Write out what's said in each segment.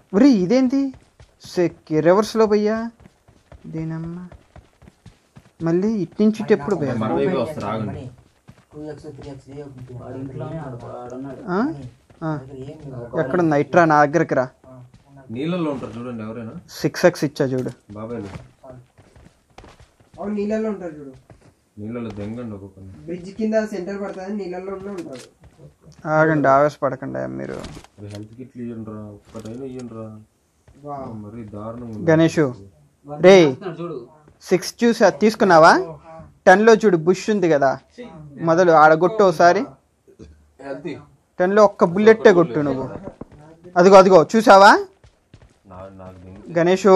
ఒరే ఇదేంటి సెక్ రివర్స్లో పోయా దేనమ్మా మళ్ళీ ఇటు నుంచి ఇటు ఎప్పుడు పోయా మన వైపే వస్తారు ఆగండి టూ ఎక్స్ త్రీ ఎక్స్ ఏ వాడు ఇంట్లోనే ఆడు- వాడున్నాడు ఆ? ఆ. ఏం లేవు. ఎక్కడుందా ఇట్రా నా దగ్గరికి రా ఆ, ఉన్నాడు. నీళ్ళల్లో ఉంటారు చూడండి ఎవరైనా సిక్స్ ఎక్స్ ఇచ్చా చూడు బాబాయ్ అవును నీళ్ళల్లో ఉంటారు చూడు నీళ్ళలో దెంగండి ఒక్కొక్కరిని బ్రిడ్జ్ కింద సెంటర్ పడుతుంది నీళ్ళల్లో ఉన్న ఉంటారు ఆగండి ఆవేశపడకండి మీరు హెల్త్ కిట్లు ఇయ్యండి రా ఒక్కటైనా ఇయ్యండి రా వా మరి దారుణంగా ఉంది. గణేషు వాడు రే చేస్తున్నాడు చూడు సిక్స్ చూసి అది తీసుకున్నావా టెన్లో చూడు బుష్ ఉంది కదా మొదలు ఆడగొట్టు ఒకసారి హెల్త్ టెన్లో ఒక్క బుల్లెట్టే కొట్టు నువ్వు అదిగో అదిగో చూసావా నా నాకు దెంగ గణేషు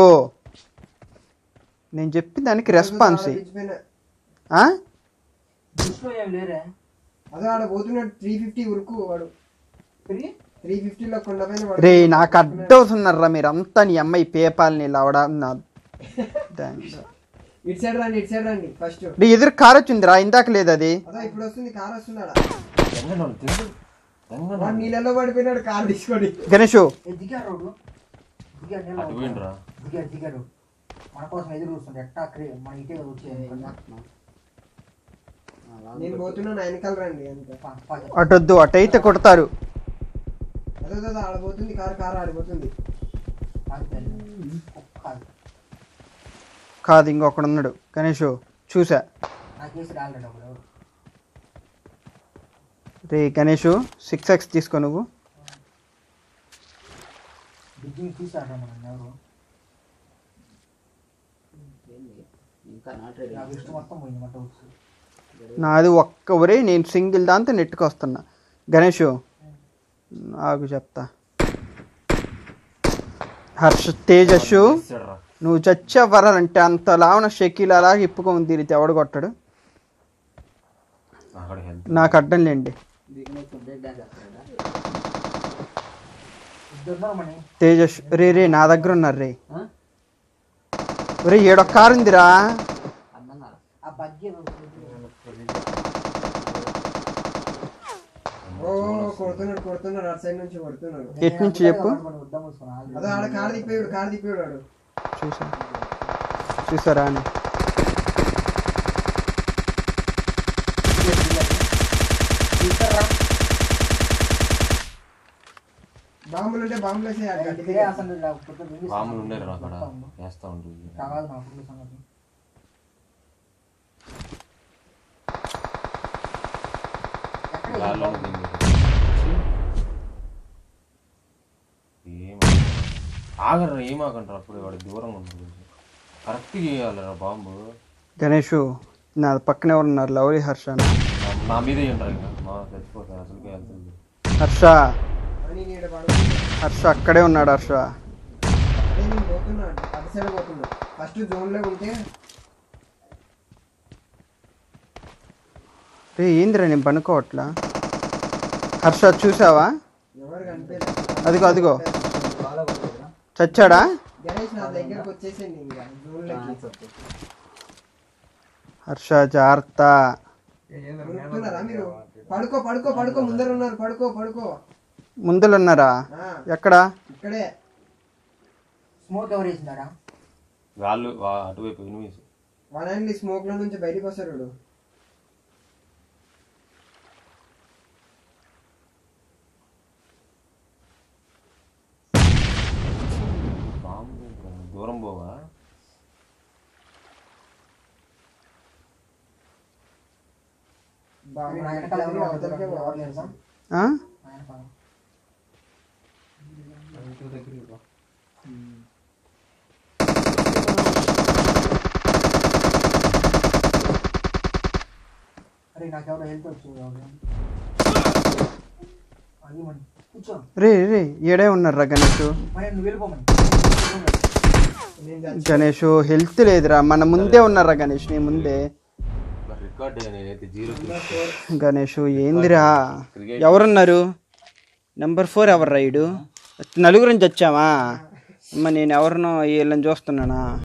నేను చెప్పిన దానికి రెస్పాన్స్ ఇయ్యి. బ్రిడ్జ్ పైన ఆ? దృష్టిలో ఏం లేరే అదే ఆడ పోతున్నాడు త్రీ ఫిఫ్టీ ఉరుకు వాడు తిరిగి త్రీ ఫిఫ్టీలో కొండ పైన రే నాకు అడ్డవుతున్నారా మీరు అంతా నీ అమ్మాయి పేపాలని లవడా నా దాని- ఇటు సైడ్ రండి ఇటు సైడ్ రండి ఫస్ట్ రే ఎదురు కార్ వచ్చిందిరా ఇందాక లేదు అది అదే ఇప్పుడు వస్తుంది కార్ వస్తున్నాడా దెంగండి వాళ్ళు దెంగ దెంగండి వాడు నీళ్ళలో పడిపోయినాడు కార్ తీసుకొని గణేషు ఏ దిగాడు రోడ్డు దిగాడు నీళ్ళు అటు పోయిండ్రా దిగాడు దిగాడు మన కోసం ఎదురు చూస్తుంది ఎట్టా క్రే మన ఇటే కదా వచ్చేది నేను పోతున్నా నా వెనకాల రండి అంతే పా, పా, అటొద్దు అటైతే కొడతారు అదే అదే ఆడ పోతుంది కార్ కార్ ఆడిపోతుంది పాకి వెళ్ళి. ఒక్క కాదు ఇంకొకడు ఉన్నాడు గణేషు చూసా నాకు వేసి ఆల్రెడీ ఒకడు ఎవరు రే గణేషు సిక్స్ ఎక్స్ తీసుకో నువ్వు బిడ్జింగ్ తీసాడు మనం ఎవరు ఇంకా నాట్ రెడీ నాకు ఇష్టం మొత్తం పోయింది మొత్తం వచ్చి నాది ఒక్క ఒరే నేను సింగిల్ దాంతో నెట్టుకు వస్తున్నా గణేషు నాకు చెప్తా హర్ష తేజస్సు ఇస్తాడురా. నువ్వు చచ్చేవరాలంటే అంత లావన షకీల్ అలాగే ఇప్పుకొని తిరిగితే ఎవడు కొట్టాడు అక్కడ హెల్త్ నాకు అడ్డం లేండి దిగినప్పుడు బ్రేక్ డాన్స్ చేస్తాడా ఇద్దరు ఉన్నారు మని తేజస్ రే రే నా దగ్గర ఉన్నారు రే ఆ? ఒరే ఏడొక్క కారు ఉందిరా అర్థం కాదు ఆ బగ్గి ఓ కొడుతున్నాడు కొడుతున్నాడు అటు సైడ్ నుంచి కొడుతున్నాడు ఎటు నుంచి చెప్పు వద్దాం వస్తున్నాను అదే ఆడ కార్ తిప్పాడు కార్ తిప్పాడు వాడు చూసా చూసారా అని బాంబులు ఉంటే బాంబులు వేసే ఆడ గట్టి ఇదే అసలు లేకపోతే రిలీజ్ పాములు ఉండేరు అక్కడ వేస్తా ఉంటుంది కావాలి నాకు ఫుల్ సంగతి ఎక్కడ గాల్లో దెంగ ఏం ఆగరా ఏం ఆగంటారు అప్పుడే వాడి దూరంగా ఉంటుంది కరెక్ట్ చేయాలరా బాంబు గణేషు నా పక్కన ఎవరు ఉన్నారు లవ్లీ హర్ష అని. నా- నా మీద ఏంటారు ఇంకా మా చచ్చిపోతారు అసలుకే వెళ్తుంది హర్ష అని నీడ పడుతుంది హర్ష అక్కడే ఉన్నాడు హర్ష అదే నేను పోతున్నా అటు సైడ్ పోతున్నా ఫస్ట్ జోన్ లో ఉంటే రే ఏందిరా నేను పనుకోవట్లా హర్ష చూసావా ఎవరు కనిపించలేదు అదిగో అదిగో ఫాలో కొట్టేదా చచ్చాడా గణేష్ నా దగ్గరకు వచ్చేసింది ఇంకా జోన్ లోకి హర్ష జాగ్రత్త ఉరుకుతున్నారా మీరు పడుకో పడుకో పడుకో ముందర ఉన్నారు పడుకో పడుకో ముందులు ఉన్నారా ఆ, ఎక్కడ ఇక్కడే స్మోక్ ఎవరు వేసిందాడా గాళ్ళు వా- అటువైపు ఎనిమిది వనండి స్మోక్ లో నుంచి బయటికి వస్తాడు వాడు. బాంబు ఏంట్రా? దూరం పోవా బా- నా వెనకాల ఎవరు అవతలకే ఎవరు పోవాలి. లేరు సార్ ఆ? నా వెనకాల అరే నాకెవరో హెల్త్ వచ్చింది ఎవరు అది మని కూర్చో రే రే ఏడే ఉన్నారా గణేష్ మరి నువ్వు వెళ్ళిపోమని నేను చచ్చి- గణేష్ హెల్త్ లేదురా మన ముందే ఉన్నారా గణేష్ నీ ముందే రికార్డ్ నేనైతే జీరో గణేష్ ఏందిరా ఎవరున్నారు నెంబర్ ఫోర్ ఎవరు రైడు నలుగురం చచ్చామా అమ్మ నేను ఎవరినో వీళ్ళని చూస్తున్నానా